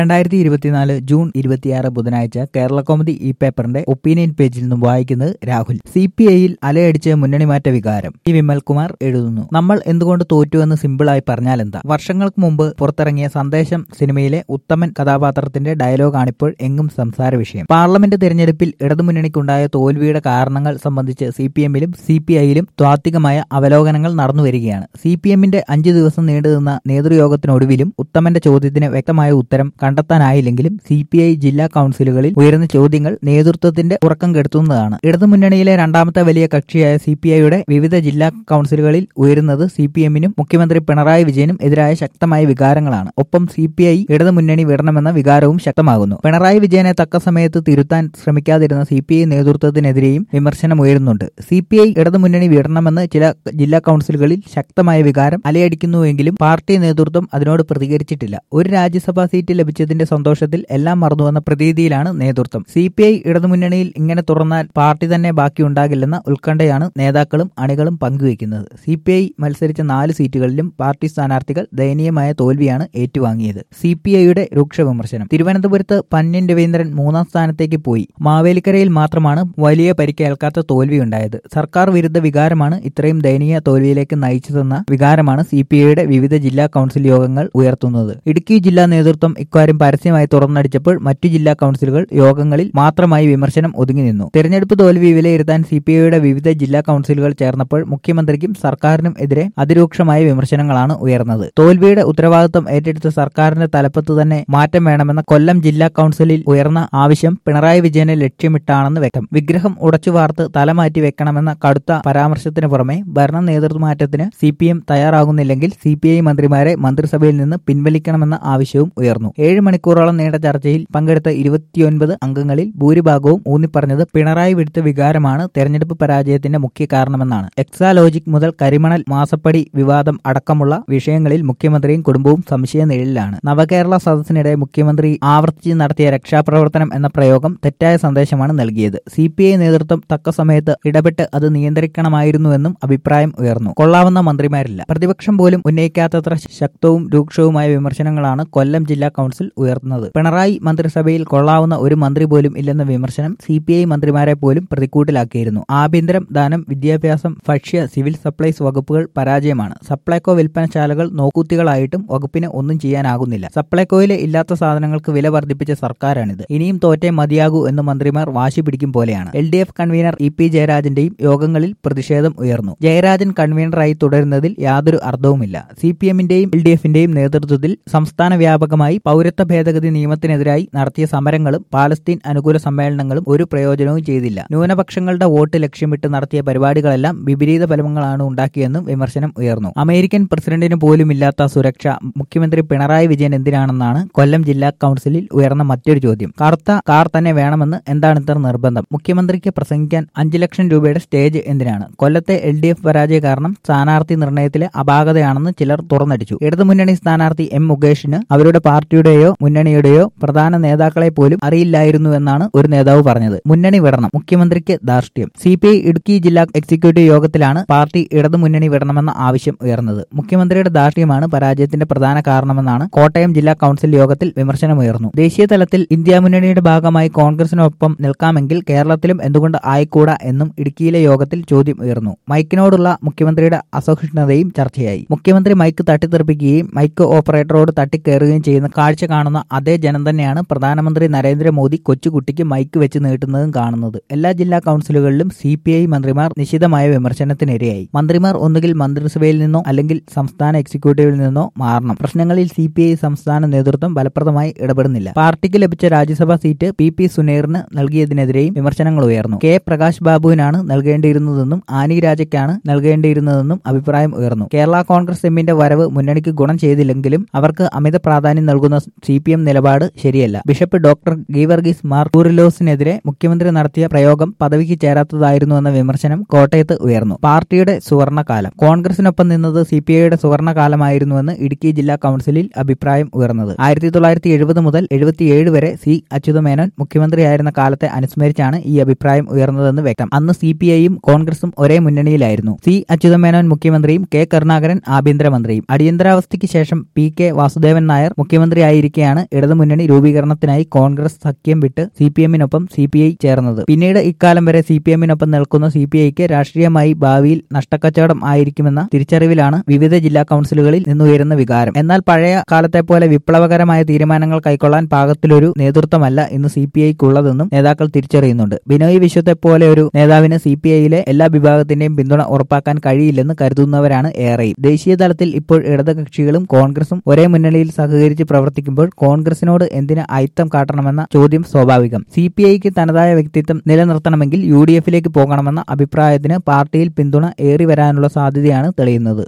രണ്ടായിരത്തി ഇരുപത്തിനാല് ജൂൺ ഇരുപത്തിയാറ് ബുധനാഴ്ച കേരള കോമഡി ഈ പേപ്പറിന്റെ ഒപ്പീനിയൻ പേജിൽ നിന്നും വായിക്കുന്നത് രാഹുൽ സി പി ഐയിൽ അലയടിച്ച് മുന്നണിമാറ്റ വികാരം പി വിമൽകുമാർ എഴുതുന്നു നമ്മൾ എന്തുകൊണ്ട് തോറ്റുവെന്ന് സിമ്പിളായി പറഞ്ഞാൽ എന്താ വർഷങ്ങൾക്ക് മുമ്പ് പുറത്തിറങ്ങിയ സന്ദേശം സിനിമയിലെ ഉത്തമൻ കഥാപാത്രത്തിന്റെ ഡയലോഗാണിപ്പോൾ എങ്ങും സംസാര വിഷയം പാർലമെന്റ് തെരഞ്ഞെടുപ്പിൽ ഇടതുമുന്നണിക്കുണ്ടായ തോൽവിയുടെ കാരണങ്ങൾ സംബന്ധിച്ച് സി പി എമ്മിലും സി പി ഐയിലും ത്വാത്വികമായ അവലോകനങ്ങൾ നടന്നുവരികയാണ് സി പി എമ്മിന്റെ അഞ്ചു ദിവസം നീണ്ടുനിന്ന നേതൃയോഗത്തിനൊടുവിലും ഉത്തമന്റെ ചോദ്യത്തിന് വ്യക്തമായ ഉത്തരം കണ്ടെത്താനായില്ലെങ്കിലും സി പി ഐ ജില്ലാ കൌൺസിലുകളിൽ ഉയരുന്ന ചോദ്യങ്ങൾ നേതൃത്വത്തിന്റെ ഉറക്കം കെടുത്തുന്നതാണ് ഇടതുമുന്നണിയിലെ രണ്ടാമത്തെ വലിയ കക്ഷിയായ സി പി ഐയുടെ വിവിധ ജില്ലാ കൌൺസിലുകളിൽ ഉയരുന്നത് സി പി എമ്മിനും മുഖ്യമന്ത്രി പിണറായി വിജയനും എതിരായ ശക്തമായ വികാരങ്ങളാണ് ഒപ്പം സി പി ഐ ഇടതുമുന്നണി വിടണമെന്ന വികാരവും ശക്തമാകുന്നു പിണറായി വിജയനെ തക്ക സമയത്ത് തിരുത്താൻ ശ്രമിക്കാതിരുന്ന സി പി ഐ നേതൃത്വത്തിനെതിരെയും വിമർശനം ഉയരുന്നുണ്ട് സി പി ഐ ഇടതുമുന്നണി വിടണമെന്ന് ചില ജില്ലാ കൌൺസിലുകളിൽ ശക്തമായ വികാരം അലയടിക്കുന്നുവെങ്കിലും പാർട്ടി നേതൃത്വം അതിനോട് പ്രതികരിച്ചിട്ടില്ല ഒരു രാജ്യസഭാ സീറ്റ് ലഭിച്ചതിന്റെ സന്തോഷത്തിൽ എല്ലാം മറന്നുവെന്ന പ്രതീതിയിലാണ് നേതൃത്വം സി പി ഐ ഇടതുമുന്നണിയിൽ ഇങ്ങനെ തുറന്നാൽ പാർട്ടി തന്നെ ബാക്കിയുണ്ടാകില്ലെന്ന ഉത്കണ്ഠയാണ് നേതാക്കളും അണികളും പങ്കുവയ്ക്കുന്നത് സി പി ഐ മത്സരിച്ച നാല് സീറ്റുകളിലും പാർട്ടി സ്ഥാനാർത്ഥികൾ ദയനീയമായ തോൽവിയാണ് ഏറ്റുവാങ്ങിയത് സി പി ഐയുടെ രൂക്ഷ വിമർശനം തിരുവനന്തപുരത്ത് പന്യൻ രവീന്ദ്രൻ മൂന്നാം സ്ഥാനത്തേക്ക് പോയി മാവേലിക്കരയിൽ മാത്രമാണ് വലിയ പരിക്കേൽക്കാത്ത തോൽവിയുണ്ടായത് സർക്കാർ വിരുദ്ധ വികാരമാണ് ഇത്രയും ദയനീയ തോൽവിയിലേക്ക് നയിച്ചതെന്ന വികാരമാണ് സി പി ഐയുടെ വിവിധ ജില്ലാ കൌൺസിൽ യോഗങ്ങൾ ഉയർത്തുന്നത് ഇടുക്കി ജില്ലാ നേതൃത്വം ഇക്കാര്യം പരസ്യമായി തുറന്നടിച്ചപ്പോൾ മറ്റു ജില്ലാ കൌൺസിലുകൾ യോഗങ്ങളിൽ മാത്രമായി വിമർശനം ഒതുങ്ങി നിന്നു തെരഞ്ഞെടുപ്പ് തോൽവി വിലയിരുത്താൻ സി പി ഐയുടെ വിവിധ ജില്ലാ കൌൺസിലുകൾ ചേർന്നപ്പോൾ മുഖ്യമന്ത്രിക്കും സർക്കാരിനും എതിരെ അതിരൂക്ഷമായ വിമർശനങ്ങളാണ് ഉയർന്നത് തോൽവിയുടെ ഉത്തരവാദിത്വം ഏറ്റെടുത്ത സർക്കാരിന്റെ തലപ്പത്ത് തന്നെ മാറ്റം വേണമെന്ന കൊല്ലം ജില്ലാ കൌൺസിലിൽ ഉയർന്ന ആവശ്യം പിണറായി വിജയനെ ലക്ഷ്യമിട്ടാണെന്ന് വ്യക്തം വിഗ്രഹം ഉടച്ചു വാർത്ത് തലമാറ്റി വെക്കണമെന്ന കടുത്ത പരാമർശത്തിന് പുറമെ ഭരണ നേതൃമാറ്റത്തിന് സി പി എം തയ്യാറാകുന്നില്ലെങ്കിൽ സി പി ഐ മന്ത്രിമാരെ മന്ത്രിസഭയിൽ നിന്ന് പിൻവലിക്കണമെന്ന ആവശ്യവും ഉയർന്നു ഏഴ് മണിക്കൂറോളം നീണ്ട ചർച്ചയിൽ പങ്കെടുത്ത ഇരുപത്തിയൊൻപത് അംഗങ്ങളിൽ ഭൂരിഭാഗവും ഊന്നിപ്പറഞ്ഞത് പിണറായി വിടുത്ത വികാരമാണ് തെരഞ്ഞെടുപ്പ് പരാജയത്തിന്റെ മുഖ്യ കാരണമെന്നാണ് എക്സാലോജിക് മുതൽ കരിമണൽ മാസപ്പടി വിവാദം അടക്കമുള്ള വിഷയങ്ങളിൽ മുഖ്യമന്ത്രിയും കുടുംബവും സംശയ നിഴലിലാണ് നവകേരള സദസ്സിനിടെ മുഖ്യമന്ത്രി ആവർത്തിച്ച് നടത്തിയ രക്ഷാപ്രവർത്തനം എന്ന പ്രയോഗം തെറ്റായ സന്ദേശമാണ് നൽകിയത് സി പി ഐ നേതൃത്വം തക്ക സമയത്ത് ഇടപെട്ട് അത് നിയന്ത്രിക്കണമായിരുന്നുവെന്നും അഭിപ്രായം ഉയർന്നു കൊള്ളാവുന്ന മന്ത്രിമാരില്ല പ്രതിപക്ഷം പോലും ഉന്നയിക്കാത്തത്ര ശക്തവും രൂക്ഷവുമായ വിമർശനങ്ങളാണ് കൊല്ലം ജില്ലാ കൌൺസിൽ ഉയർത്തുന്നത് പിണറായി മന്ത്രിസഭയിൽ കൊള്ളാവുന്ന ഒരു മന്ത്രി പോലും ഇല്ലെന്ന വിമർശനം സി പി ഐ മന്ത്രിമാരെ പോലും പ്രതിക്കൂട്ടിലാക്കിയിരുന്നു ആഭ്യന്തരം ദാനം വിദ്യാഭ്യാസം ഭക്ഷ്യ സിവിൽ സപ്ലൈസ് വകുപ്പുകൾ പരാജയമാണ് സപ്ലൈകോ വിൽപ്പനശാലകൾ നോക്കൂത്തികളായിട്ടും വകുപ്പിന് ഒന്നും ചെയ്യാനാകുന്നില്ല സപ്ലൈകോയിലെ ഇല്ലാത്ത സാധനങ്ങൾക്ക് വില വർദ്ധിപ്പിച്ച സർക്കാരാണിത് ഇനിയും തോറ്റേ മതിയാകൂ എന്ന് മന്ത്രിമാർ വാശി പിടിക്കും പോലെയാണ് L D F convener E P ജയരാജന്റെയും യോഗങ്ങളിൽ പ്രതിഷേധം ഉയർന്നു ജയരാജൻ കൺവീനറായി തുടരുന്നതിൽ യാതൊരു അർത്ഥവുമില്ല സി പി എമ്മിന്റെയും എൽ ഡി എഫിന്റെയും നേതൃത്വത്തിൽ സംസ്ഥാന വ്യാപകമായി പൗരത്വ ഭേദഗതി നിയമത്തിനെതിരായി നടത്തിയ സമരങ്ങളും പാലസ്തീൻ അനുകൂല സമ്മേളനങ്ങളും ഒരു പ്രയോജനവും ചെയ്തില്ല ന്യൂനപക്ഷങ്ങളുടെ വോട്ട് ലക്ഷ്യമിട്ട് നടത്തിയ പരിപാടികളെല്ലാം വിപരീത ഫലങ്ങളാണ് ഉണ്ടാക്കിയെന്നും വിമർശനം ഉയർന്നു അമേരിക്കൻ പ്രസിഡന്റിന് പോലുമില്ലാത്ത സുരക്ഷ മുഖ്യമന്ത്രി പിണറായി വിജയൻ എന്തിനാണെന്നാണ് കൊല്ലം ജില്ലാ കൌൺസിലിൽ ഉയർന്ന മറ്റൊരു ചോദ്യം കറുത്ത കാർ തന്നെ വേണമെന്ന് എന്താണ് ഇത്ര നിർബന്ധം മുഖ്യമന്ത്രിക്ക് പ്രസംഗിക്കാൻ അഞ്ചു ലക്ഷം രൂപയുടെ സ്റ്റേജ് എന്തിനാണ് കൊല്ലത്തെ എൽ ഡി എഫ് പരാജയ കാരണം സ്ഥാനാർത്ഥി നിർണയത്തിലെ അപാകതയാണെന്ന് ചിലർ തുറന്നടിച്ചു ഇടതുമുന്നണി സ്ഥാനാർത്ഥി എം മുകേഷിന് അവരുടെ പാർട്ടിയുടെയോ മുന്നണിയുടെയോ പ്രധാന നേതാക്കളെ പോലും അറിയില്ലായിരുന്നുവെന്നാണ് ഒരു നേതാവ് പറഞ്ഞത് മുന്നണി വിടണം മുഖ്യമന്ത്രിക്ക് ധാർഷ്ട്യം സി പി ഐ ഇടുക്കി ജില്ലാ എക്സിക്യൂട്ടീവ് യോഗത്തിലാണ് പാർട്ടി ഇടതുമുന്നണി വിടണമെന്ന ആവശ്യം ഉയർന്നത് മുഖ്യമന്ത്രിയുടെ ധാർഷ്ട്യമാണ് പരാജയത്തിന്റെ പ്രധാന കാരണമെന്നാണ് കോട്ടയം ജില്ലാ കൌൺസിൽ യോഗത്തിൽ വിമർശനമുയർന്നു ദേശീയ തലത്തിൽ ഇന്ത്യ മുന്നണിയുടെ ഭാഗമായി കോൺഗ്രസിനൊപ്പം നിൽക്കാമെങ്കിൽ കേരളത്തിലും എന്തുകൊണ്ട് ആയിക്കൂടാ എന്നും ഇടുക്കിയിലെ യോഗത്തിൽ ചോദ്യം ഉയർന്നു മൈക്കിനോടുള്ള മുഖ്യമന്ത്രിയുടെ അസഹിഷ്ണുതയും ചർച്ചയായി മുഖ്യമന്ത്രി മൈക്ക് തട്ടിത്തെറിപ്പിക്കുകയും മൈക്ക് ഓപ്പറേറ്ററോട് തട്ടിക്കയറുകയും ചെയ്യുന്ന കാഴ്ച കാണുന്ന അതേ ജനം തന്നെയാണ് പ്രധാനമന്ത്രി നരേന്ദ്രമോദി കൊച്ചുകുട്ടിക്ക് മൈക്ക് വെച്ച് നീട്ടുന്നതും കാണുന്നത് എല്ലാ ജില്ലാ കൌൺസിലുകളിലും സി പി ഐ മന്ത്രിമാർ നിശിതമായ വിമർശനത്തിനിരയായി മന്ത്രിമാർ ഒന്നുകിൽ മന്ത്രിസഭയിൽ നിന്നോ അല്ലെങ്കിൽ സംസ്ഥാന എക്സിക്യൂട്ടീവിൽ നിന്നോ മാറണം പ്രശ്നങ്ങളിൽ സി പി ഐ സംസ്ഥാന നേതൃത്വം ഫലപ്രദമായി ഇടപെടുന്നില്ല പാർട്ടിക്ക് ലഭിച്ച രാജ്യസഭാ സീറ്റ് പി പി സുനീറിന് നൽകിയതിനെതിരെയും വിമർശനങ്ങൾ ഉയർന്നു കെ പ്രകാശ് ബാബുവിനാണ് നൽകേണ്ടിയിരുന്നതെന്നും ആനി രാജയ്ക്കാണ് നൽകേണ്ടിയിരുന്നതെന്നും അഭിപ്രായം ഉയർന്നു കേരള കോൺഗ്രസ് എമ്മിന്റെ വരവ് മുന്നണിക്ക് ഗുണം ചെയ്തില്ലെങ്കിലും അവർക്ക് അമിത പ്രാധാന്യം നൽകുന്ന സി പി എം നിലപാട് ശരിയല്ല ബിഷപ്പ് ഡോക്ടർ ഗീവർഗീസ് മാർ കൂറിലോസിനെതിരെ മുഖ്യമന്ത്രി നടത്തിയ പ്രയോഗം പദവിക്ക് ചേരാത്തതായിരുന്നുവെന്ന വിമർശനം കോട്ടയത്ത് ഉയർന്നു പാർട്ടിയുടെ സുവർണകാലം കോൺഗ്രസിനൊപ്പം നിന്നത് സി പി ഐയുടെ സുവർണകാലമായിരുന്നുവെന്ന് ഇടുക്കി ജില്ലാ കൌൺസിലിൽ അഭിപ്രായം ഉയർന്നത് ആയിരത്തി തൊള്ളായിരത്തി എഴുപത് മുതൽ എഴുപത്തിയേഴ് വരെ സി അച്യുതമേനോൻ മുഖ്യമന്ത്രിയായിരുന്ന കാലത്തെ അനുസ്മരിച്ചാണ് ഈ അഭിപ്രായം ഉയർന്നതെന്ന് വ്യക്തം അന്ന് സി പി ഐയും കോൺഗ്രസും ഒരേ മുന്നണിയിലായിരുന്നു സി അച്യുതമേനോൻ മുഖ്യമന്ത്രിയും കെ കരുണാകരൻ ആഭ്യന്തരമന്ത്രിയും അടിയന്തരാവസ്ഥയ്ക്ക് ശേഷം പി കെ വാസുദേവൻ നായർ മുഖ്യമന്ത്രിയായിരിക്കെ എന്നിരിക്കെയാണ് ഇടതുമുന്നണി രൂപീകരണത്തിനായി കോൺഗ്രസ് സഖ്യം വിട്ട് സി പി എമ്മിനൊപ്പം സി പി ഐ ചേർന്നത് പിന്നീട് ഇക്കാലം വരെ സി പി എമ്മിനൊപ്പം നിൽക്കുന്ന സി പി ഐക്ക് രാഷ്ട്രീയമായി ഭാവിയിൽ നഷ്ടക്കച്ചവടം ആയിരിക്കുമെന്ന തിരിച്ചറിവിലാണ് വിവിധ ജില്ലാ കൌൺസിലുകളിൽ നിന്നുയരുന്ന വികാരം എന്നാൽ പഴയ കാലത്തെ പോലെ വിപ്ലവകരമായ തീരുമാനങ്ങൾ കൈക്കൊള്ളാൻ പാകത്തിലൊരു നേതൃത്വമല്ല ഇന്ന് സി പി ഐക്കുള്ളതെന്നും നേതാക്കൾ തിരിച്ചറിയുന്നുണ്ട് ബിനോയ് വിശ്വത്തെ പോലെ ഒരു നേതാവിന് സി പി ഐയിലെ എല്ലാ വിഭാഗത്തിന്റെയും പിന്തുണ ഉറപ്പാക്കാൻ കഴിയില്ലെന്ന് കരുതുന്നവരാണ് ഏറെയും ദേശീയ തലത്തിൽ ഇപ്പോൾ ഇടതുകക്ഷികളും കോൺഗ്രസും ഒരേ മുന്നണിയിൽ സഹകരിച്ച് പ്രവർത്തിക്കുമ്പോൾ കോൺഗ്രസിനോട് എന്തിന് അയിത്തം കാട്ടണമെന്ന ചോദ്യം സ്വാഭാവികം സി പി ഐക്ക് തനതായ വ്യക്തിത്വം നിലനിർത്തണമെങ്കിൽ യു ഡി എഫിലേക്ക് പോകണമെന്ന അഭിപ്രായത്തിന് പാർട്ടിയിൽ പിന്തുണ ഏറി വരാനുള്ള സാധ്യതയാണ് തെളിയുന്നത്